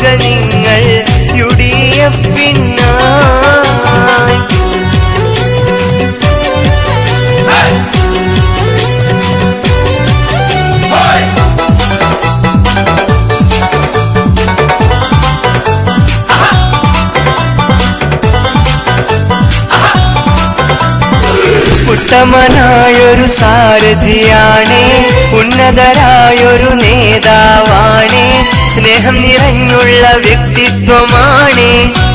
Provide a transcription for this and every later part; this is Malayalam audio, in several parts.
വോട്ടുകൾ നിങ്ങൾ യു ഡി എഫിനായി ഉത്തമനായൊരു സാരഥിയാണേ ഉന്നതരായൊരു നേതാവാണേ സ്നേഹം നിറഞ്ഞുള്ള വ്യക്തിത്വമാണേ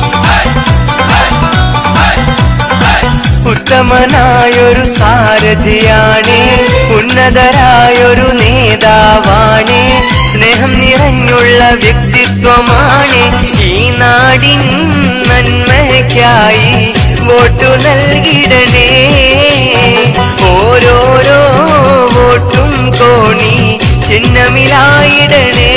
ഉത്തമനായൊരു സാരഥിയാണേ ഉന്നതരായൊരു നേതാവാണേ സ്നേഹം നിറഞ്ഞുള്ള വ്യക്തിത്വമാണ് ഈ നാടിൻ നന്മയ്ക്കായി വോട്ടു നൽകിടണേ ഓരോരോ വോട്ടും കോണി ചിഹ്നമിലായിടണേ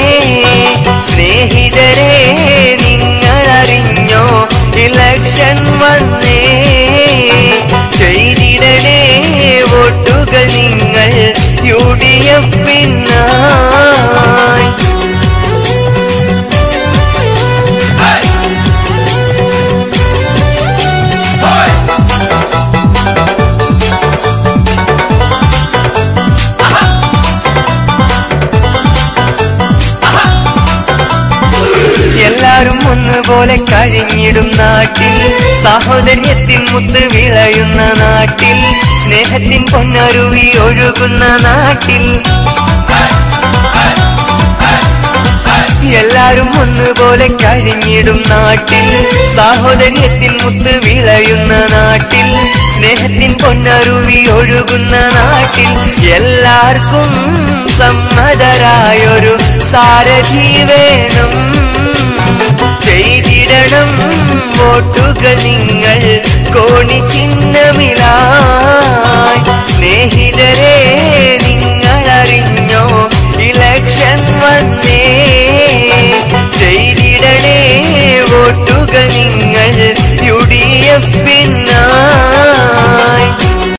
സ്നേഹിതരെ നിങ്ങളറിഞ്ഞോ ഇലക്ഷൻ വന്നേ ചെയ്തിടണേ വോട്ടുകൾ നിങ്ങൾ യു ഡി എഫിനായി എല്ലാരും ഒന്നുപോലെ കഴിഞ്ഞിടും നാട്ടിൽ സാഹോദര്യത്തിൻ മുത്ത് വിളയുന്ന നാട്ടിൽ സ്നേഹത്തിൻ പൊന്നരുവി ഒഴുകുന്ന നാട്ടിൽ എല്ലാരും ഒന്നുപോലെ കഴിഞ്ഞിടും നാട്ടിൽ സാഹോദര്യത്തിൻ മുത്ത് വിളയുന്ന നാട്ടിൽ സ്നേഹത്തിൻ പൊന്നരുവി ഒഴുകുന്ന നാട്ടിൽ എല്ലാവർക്കും സമ്മതരായൊരു സാരഥി വേണം ചെയ്തിടണം വോട്ടുകൾ നിങ്ങൾ കോണി ചിഹ്നമിലായി സ്നേഹിതരെ നിങ്ങളറിഞ്ഞോ ഇലക്ഷൻ വന്നേ ചെയ്തിടണേ വോട്ടുകൾ നിങ്ങൾ യു ഡി എഫിൻ